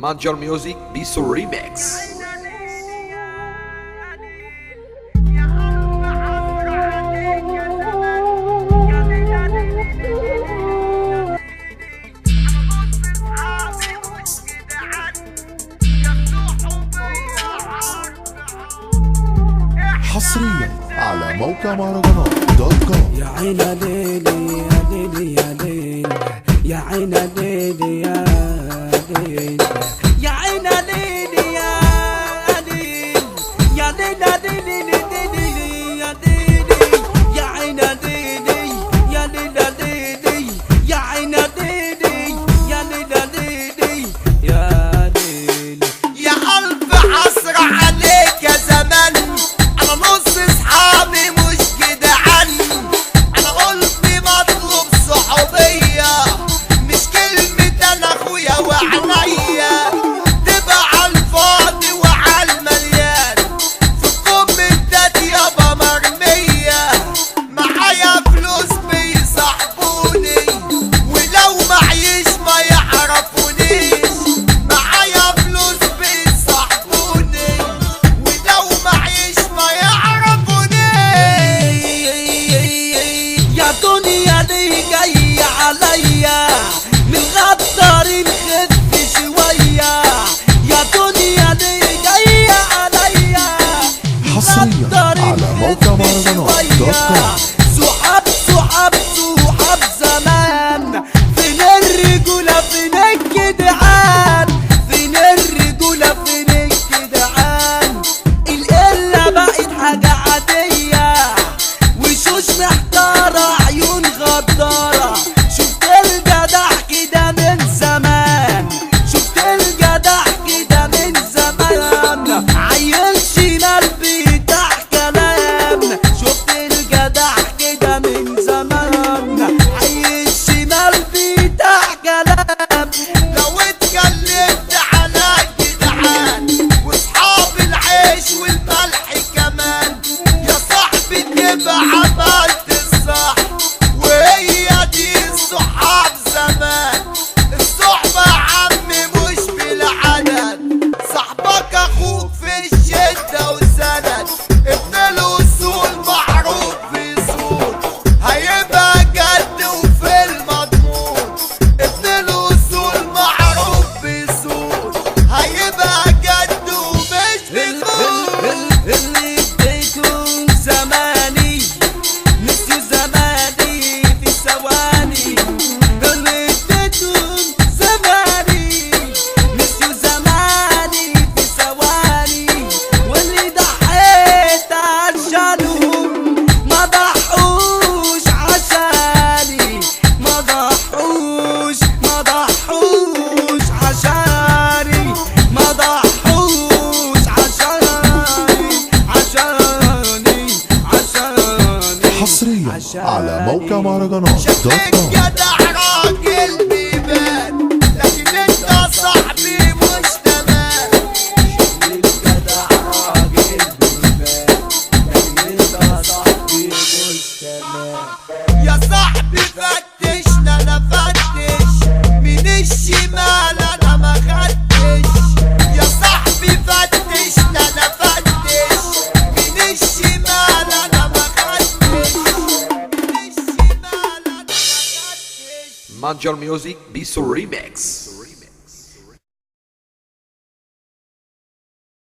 Manjal Music Bisu Remix حصريا على موقع مهرجانات دوت كوم يا عينا ليلي يا ليلي يا ليلي يا عينا ليلي يا ليلي يا عينا ليلي يا ليلي يا ليلى ليلي ليلي يا ليلي يا عينا ليلي يا ليلى ليلي يا عينا ليلي يا ليلى ليلي يا ليلي يا ألف عصر عليك يا زمان أنا نص صحابي مش جدعان أنا قلت مطلوب صحوبية مش كلمة أنا أخويا وعليا تبقى عالفاضي وعالمليان في الكومنتات يابا مرمية معايا فلوس بيصاحبوني ولو معيش ما يعرفونيش معايا فلوس بيصاحبوني ولو معيش ما يعرفونيش يا دنيا دي جاية عليا من غدار الخف شوية يا دنيا دي جاية عليا من حصرياً غدار على موقع الخف مهرجانات دوت شوية. كوم. سحاب سحاب سحاب زمان فين الرجولة فين الجدعان فين الرجولة فين الجدعان القلة بقت حاجة عادية وشوش محتارة عيون غدارة شفت الجدع كده من زمان شفت الجدع كده من زمان عيل شمال بتاع كلام شفت الجدع كده من زمان عيل شمال بتاع كلام لو اتكلمت على الجدعان واصحاب العيش والملح كمان يا صاحبي تبقى عملت الصح وهي دي الصحاب زمان الصحبة عمي مش بالعدد صاحبك اخوك في الشدة وسند ابن الاصول معروف بيصول هيبقى جد وفي المضمون ابن الاصول معروف بيصول هيبقى جد ومش بيصول اللي اديته زماني نسيوا زماني في ثواني اللي اديته زماني نسيوا زماني في ثواني واللي ضحيت عشانهم ما ضحوش عشاني ما ضحوش ما ضحوش عشاني ما ضحوش عشاني عشاني عشاني حصريا على موقع مهرجانات دوت شكلك كوم جدع راجل بيبان لكن انت صاحبي مش تمام الجدع راجل بالبال لكن انت صاحبي مش تمام يا صاحبي فتشنا انا فتش من الشمال انا ما خدتش يا صاحبي فتشنا انا فتش من الشمال انا ما خدتش من الشمال انا ما خدتش Manjal Music Bisu Remix